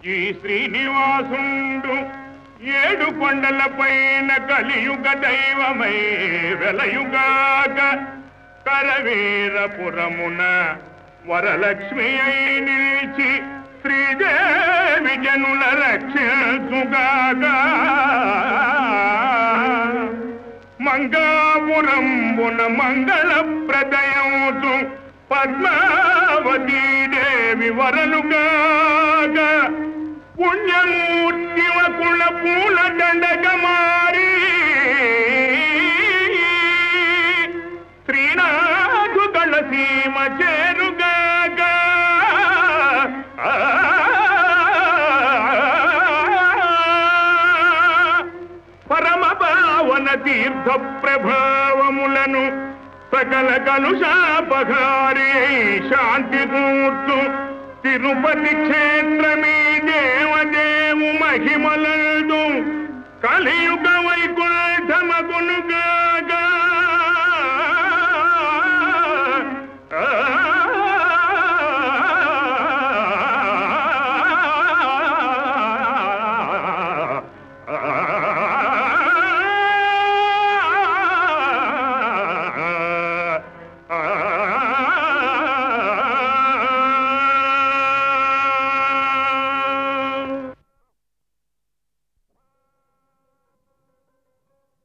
ఈ శ్రీనివాసుండు ఏడు కొండల పైన కలియుగ దైవమై వెలయుగాక కరవీరపురమున వరలక్ష్మి అయి నిలిచి శ్రీదేవి జనుల రక్షించుగాగా మంగాపురంబున మంగళ ప్రదయంతు పద్మావతీ దేవి వరలుగాక పుణ్యమూర్తి కుల పూల దండక మారి శ్రీనాథు గళ సీమ చేరుగాక పరమ పావన తీర్థ ప్రభావములను సకల కలుషాపహారి శాంతి కూర్చు తిరుపతి క్షేత్రమీ దేవదేవు మహిమలందు కలియుగ వైకుంఠమగునుగా